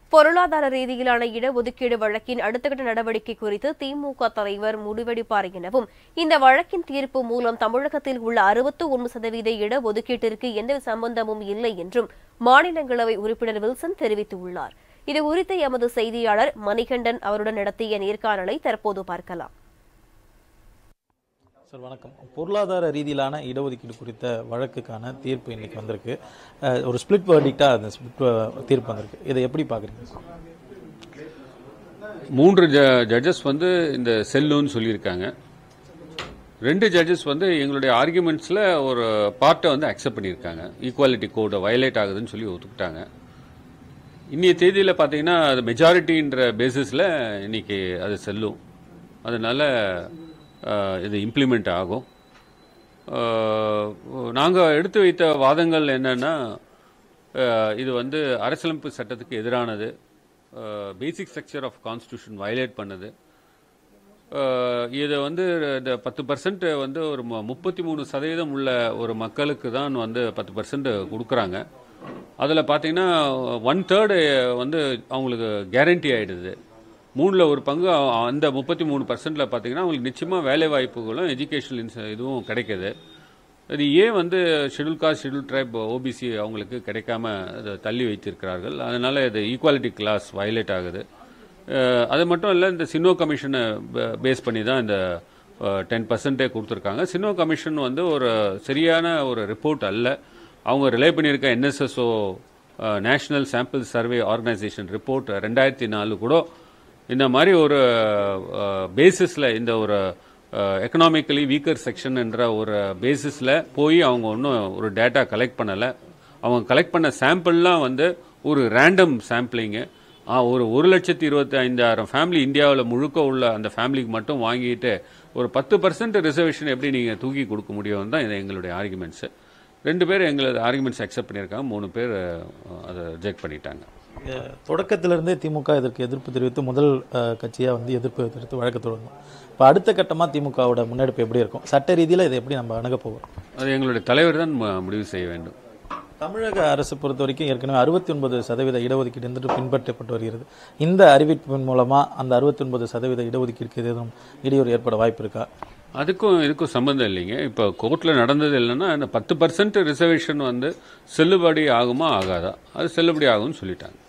பொருளாதார ரீதியிலான இடஒதுக்கீடு வழக்கின் அடுத்த கட்ட நடவடிக்கை குறித்து திமுக தலைவர் முடிவெடுப்பார் எனவும் இந்த வழக்கின் தீர்ப்பு மூலம் தமிழகத்தில் உள்ள அறுபத்து ஒன்று சதவீத இடஒதுக்கீட்டிற்கு எந்த சம்பந்தமும் இல்லை என்றும் மாநிலங்களவை உறுப்பினர் வில்சன் தெரிவித்துள்ளார் இதுகுறித்து எமது செய்தியாளர் மணிகண்டன் அவருடன் நடத்திய நேர்காணலை தற்போது பார்க்கலாம் சார் வணக்கம் பொருளாதார ரீதியிலான இடஒதுக்கீடு குறித்த வழக்குக்கான தீர்ப்பு இன்னைக்கு வந்திருக்கு அஹ், ஒரு ஸ்பிளிட் வேர்டிக்டாக அந்த ஸ்பிளிட் தீர்ப்பு வந்திருக்கு இதை எப்படி பார்க்குறீங்க மூன்று ஜட்ஜஸ் வந்து இந்த செல்லுன்னு சொல்லியிருக்காங்க ரெண்டு ஜட்ஜஸ் வந்து எங்களுடைய ஆர்குமெண்ட்ஸில் ஒரு பார்ட்டை வந்து அக்செப்ட் பண்ணியிருக்காங்க ஈக்குவாலிட்டி கோடை வயலேட் ஆகுதுன்னு சொல்லி ஒத்துக்கிட்டாங்க இன்னைய தேதியில் பார்த்தீங்கன்னா அது மெஜாரிட்டின்ற பேசிஸில் இன்னைக்கு அது செல்லும் அதனால அஹ், இது இம்ப்ளிமெண்ட் ஆகும் நாங்கள் எடுத்து வைத்த வாதங்கள் என்னன்னா அஹ், இது வந்து அரசியலமைப்பு சட்டத்துக்கு எதிரானது basic structure of constitution violate பண்ணுது அஹ், இதை வந்து இந்த பத்து பர்சன்ட் வந்து ஒரு மு- முப்பத்தி மூணு சதவீதம் உள்ள ஒரு மக்களுக்கு தான் வந்து பத்து பர்சன்ட் கொடுக்குறாங்க அதில் பார்த்தீங்கன்னா ஒன் தேர்டு வந்து அவங்களுக்கு கேரண்டி ஆயிடுது மூணில் ஒரு பங்கு அ- அந்த முப்பத்தி மூணு பர்சன்டில் பார்த்தீங்கன்னா அவங்களுக்கு நிச்சயமாக வேலை வாய்ப்புகளும் எஜுகேஷனல் இன்ஸ் இதுவும் கிடைக்குது அது ஏன் வந்து schedule caste schedule tribe OBC அவங்களுக்கு கிடைக்காம அதை தள்ளி வைத்திருக்கிறார்கள் அதனால இது ஈக்குவாலிட்டி கிளாஸ் வயலேட் ஆகுது அஹ், அது மட்டும் இல்லை இந்த சினோ கமிஷனை பேஸ் பண்ணி தான் இந்த டென் பர்சன்டே கொடுத்துருக்காங்க சினோ கமிஷன் வந்து ஒரு சரியான ஒரு ரிப்போர்ட் அல்ல அவங்க ரிலே பண்ணியிருக்க NSSO national sample survey organisation report ரெண்டாயிரத்தி நாலு கூட இந்த மாதிரி ஒரு பேசிஸில் இந்த ஒரு எக்கனாமிக்கலி வீக்கர் செக்ஷன் என்ற ஒரு பேசிஸில் போய் அவங்க ஒன்றும் ஒரு டேட்டா கலெக்ட் பண்ணலை அவங்க கலெக்ட் பண்ண சாம்பிள்லாம் வந்து ஒரு ரேண்டம் சாம்பிளிங்கு ஒரு ஒரு லட்சத்தி இருபத்தி ஐந்தாயிரம் ஃபேமிலி இந்தியாவில் முழுக்க உள்ள அந்த ஃபேமிலிக்கு மட்டும் வாங்கிட்டு ஒரு பத்து பர்சன்ட் ரிசர்வேஷன் எப்படி நீங்கள் தூக்கி கொடுக்க முடியும் தான் இது எங்களுடைய ஆர்குமெண்ட்ஸு ரெண்டு பேர் எங்களது ஆர்குமெண்ட்ஸ் அக்செப்ட் பண்ணியிருக்காங்க மூணு பேர் அஹ், அதை ரிஜெக்ட் பண்ணிட்டாங்க அஹ், தொடக்கத்திலிருந்தே திமுக இதற்கு எதிர்ப்பு தெரிவித்து முதல் கட்சியாக வந்து எதிர்ப்பு தெரிவித்து வழக்கு தொடர்ந்தோம் இப்போ அடுத்த கட்டமாக திமுகவோட முன்னெடுப்பு எப்படி இருக்கும் சட்ட ரீதியில் இதை எப்படி நம்ம அணுக போகிறோம் அது எங்களுடைய தலைவர் தான் ம- முடிவு செய்ய வேண்டும் தமிழக அரசு பொறுத்த வரைக்கும் ஏற்கனவே அறுபத்தி ஒன்பது சதவீத இடஒதுக்கீடு வந்துட்டு பின்பற்றப்பட்டு வருகிறது இந்த அறிவிப்பின் மூலமாக அந்த அறுபத்தி ஒன்பது சதவீத இடஒதுக்கீடுக்கு ஏதும் இடையூறு ஏற்பட வாய்ப்பு இருக்கா அதுக்கும் இதுக்கும் சம்மந்தம் இல்லைங்க இப்போ கோர்ட்டில் நடந்தது இல்லைன்னா அந்த பத்து பர்சன்ட் ரிசர்வேஷன் வந்து செல்லுபடி ஆகுமா ஆகாதா அது செல்லுபடி ஆகும்னு சொல்லிட்டாங்க